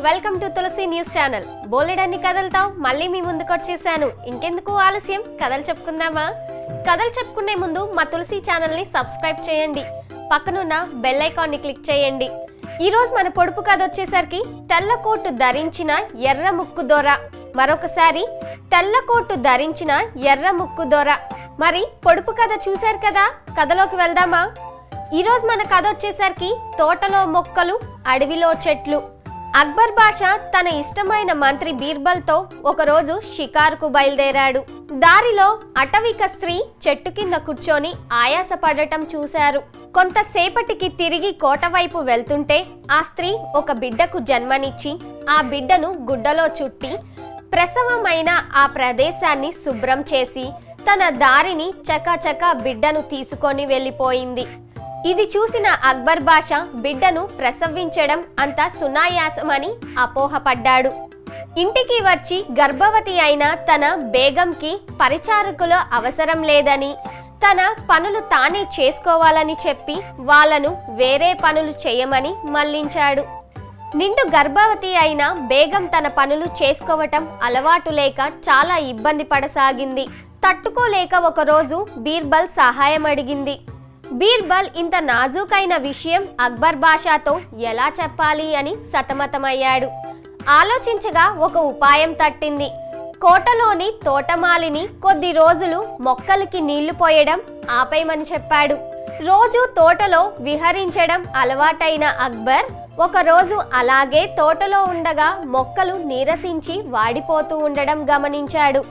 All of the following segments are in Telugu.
Welcome to Tulasi news channel బోలెడన్ని కథలతో మళ్ళీ మీ ముందుకు వచ్చేసాను ఇంకెందుకు ఆలస్యం కథలు చెప్పుకుందామా కథలు చెప్పుకునే ముందు మా తులసి ఛానల్ ని సబ్స్క్రైబ్ చేయండి పక్కనున్న బెల్ ఐకాన్ ని క్లిక్ చేయండి ఈ రోజు మన పొడుపు కథ వచ్చేసరికి తెల్ల కోటు ధరించిన ఎర్ర ముక్కు దొర మరొకసారి తెల్ల కోటు ధరించిన ఎర్ర ముక్కు దొర మరి పొడుపు కథ చూశారు కదా కథలోకి వెళ్దామా ఈరోజు మన కథ వచ్చేసరికి తోటలో మొక్కలు అడవిలో చెట్లు అక్బర్ బాషా తన ఇష్టమైన మంత్రి బీర్బల్తో ఒకరోజు షికారుకు బయలుదేరాడు దారిలో అటవిక స్త్రీ చెట్టు కింద కూర్చొని ఆయాసపడటం చూశారు కొంతసేపటికి తిరిగి కోట వైపు వెళ్తుంటే ఆ స్త్రీ ఒక బిడ్డకు జన్మనిచ్చి ఆ బిడ్డను గుడ్డలో చుట్టి ప్రసవమైన ఆ ప్రదేశాన్ని శుభ్రం చేసి తన దారిని చకాచకా బిడ్డను తీసుకొని వెళ్ళిపోయింది ఇది చూసిన అక్బర్ బాషా బిడ్డను ప్రసవించడం అంత సునాయాసమని అపోహపడ్డాడు ఇంటికి వచ్చి గర్భవతి అయిన తన బేగంకి పరిచారకుల అవసరం లేదని తన పనులు తానే చేసుకోవాలని చెప్పి వాళ్ళను వేరే పనులు చేయమని మళ్లించాడు నిండు గర్భవతి అయిన బేగం తన పనులు చేసుకోవటం అలవాటు లేక చాలా ఇబ్బంది పడసాగింది తట్టుకోలేక ఒకరోజు బీర్బల్ సహాయం అడిగింది బీర్బల్ ఇంత నాజూకైన విషయం అక్బర్ బాషాతో ఎలా చెప్పాలి అని సతమతమయ్యాడు ఆలోచించగా ఒక ఉపాయం తట్టింది కోటలోని తోటమాలిని కొద్ది రోజులు మొక్కలకి నీళ్లు పోయడం ఆపేయమని చెప్పాడు రోజు తోటలో విహరించడం అలవాటైన అక్బర్ ఒకరోజు అలాగే తోటలో ఉండగా మొక్కలు నీరసించి వాడిపోతూ ఉండడం గమనించాడు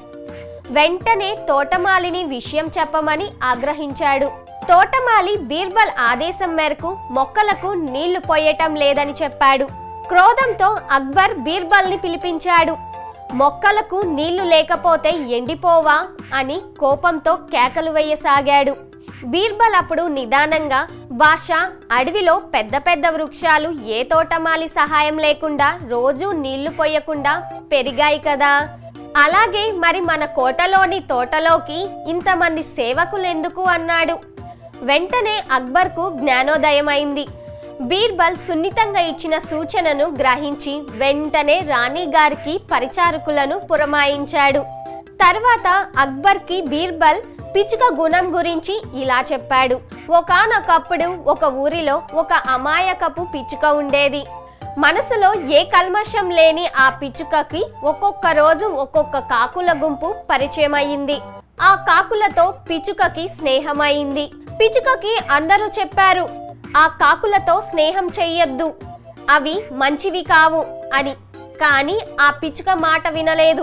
వెంటనే తోటమాలిని విషయం చెప్పమని ఆగ్రహించాడు తోటమాలి బీర్బల్ ఆదేశం మేరకు మొక్కలకు నీళ్లు పోయటం లేదని చెప్పాడు క్రోధంతో అక్బర్ బీర్బల్ని పిలిపించాడు మొక్కలకు నీళ్లు లేకపోతే ఎండిపోవా అని కోపంతో కేకలు వేయసాగాడు బీర్బల్ అప్పుడు నిదానంగా బాషా అడవిలో పెద్ద పెద్ద వృక్షాలు ఏ తోటమాలి సహాయం లేకుండా రోజు నీళ్లు పోయకుండా పెరిగాయి కదా అలాగే మరి మన కోటలోని తోటలోకి ఇంతమంది సేవకులు ఎందుకు అన్నాడు వెంటనే అక్బర్కు జ్ఞానోదయమైంది బీర్బల్ సున్నితంగా ఇచ్చిన సూచనను గ్రహించి వెంటనే రాణి గారికి పరిచారకులను పురమాయించాడు తర్వాత అక్బర్కి బీర్బల్ పిచ్చుక గుణం గురించి ఇలా చెప్పాడు ఒకానొకప్పుడు ఒక ఊరిలో ఒక అమాయకపు పిచ్చుక ఉండేది మనసులో ఏ కల్మషం లేని ఆ పిచ్చుకకి ఒక్కొక్క రోజు ఒక్కొక్క కాకుల గుంపు పరిచయం అయింది ఆ కాకులతో పిచ్చుకకి స్నేహమైంది పిచ్చుకకి అందరూ చెప్పారు ఆ కాకులతో స్నేహం చెయ్యొద్దు అవి మంచివి కావు అని కానీ ఆ పిచ్చుక మాట వినలేదు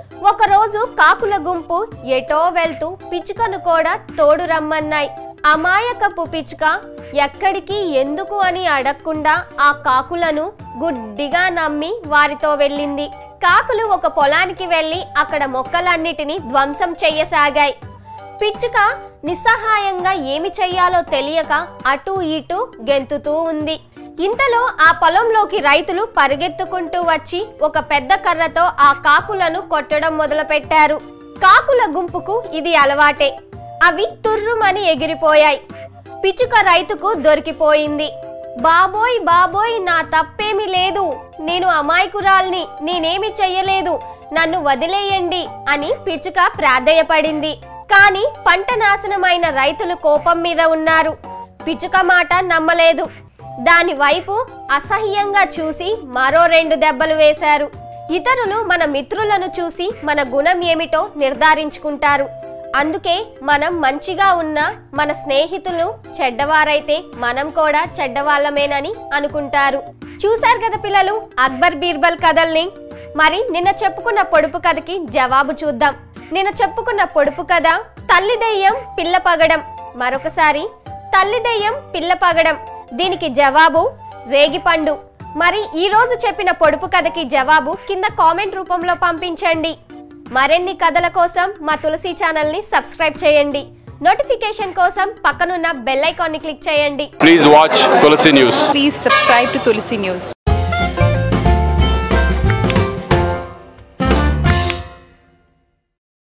ఒకరోజు కాకుల గుంపు ఎటో వెళ్తూ పిచ్చుకను కూడా తోడు రమ్మన్నాయి అమాయకపు పిచ్చుక ఎక్కడికి ఎందుకు అని అడగకుండా ఆ కాకులను గుడ్డిగా నమ్మి వారితో వెళ్ళింది కాకులు ఒక పొలానికి వెళ్ళి అక్కడ మొక్కలన్నిటినీ ధ్వంసం చెయ్యసాగాయి పిచ్చుక నిస్సహాయంగా ఏమి చెయ్యాలో తెలియక అటూ ఇటూ గెంతుతూ ఉంది ఇంతలో ఆ పొలంలోకి రైతులు పరిగెత్తుకుంటూ వచ్చి ఒక పెద్ద కర్రతో ఆ కాకులను కొట్టడం మొదలుపెట్టారు కాకుల గుంపుకు ఇది అలవాటే అవి తుర్రుమని ఎగిరిపోయాయి పిచ్చుక రైతుకు దొరికిపోయింది బాబోయ్ బాబోయ్ నా తప్పేమీ లేదు నేను అమాయకురాల్ని నేనేమి చెయ్యలేదు నన్ను వదిలేయండి అని పిచ్చుక ప్రాధేయపడింది కానీ పంట నాశనమైన రైతులు కోపం మీద ఉన్నారు పిచ్చుక మాట నమ్మలేదు దాని వైపు అసహ్యంగా చూసి మరో రెండు దెబ్బలు వేశారు ఇతరులు మన మిత్రులను చూసి మన గుణం ఏమిటో నిర్ధారించుకుంటారు అందుకే మనం మంచిగా ఉన్న మన స్నేహితులు చెడ్డవారైతే మనం కూడా చెడ్డవాళ్ళమేనని అనుకుంటారు చూశారు కదా పిల్లలు అక్బర్ బీర్బల్ కథల్ని మరి నిన్న చెప్పుకున్న పొడుపు కథకి జవాబు చూద్దాం నిన్న చెప్పుకున్న పొడుపు కథ తల్లి దెయ్యం పిల్ల పగడం మరొకసారి తల్లి దెయ్యం పిల్ల పగడం దీనికి జవాబు రేగిపండు మరి ఈ రోజు చెప్పిన పొడుపు కథకి జవాబు కింద కామెంట్ రూపంలో పంపించండి మరిన్ని కథల కోసం మా తులసి ఛానల్ని సబ్స్క్రైబ్ చేయండి నోటిఫికేషన్ కోసం పక్కనున్న బెల్ ఐకాన్ని క్లిక్ చేయండి Please watch Tulsi News. Please subscribe to Tulsi News.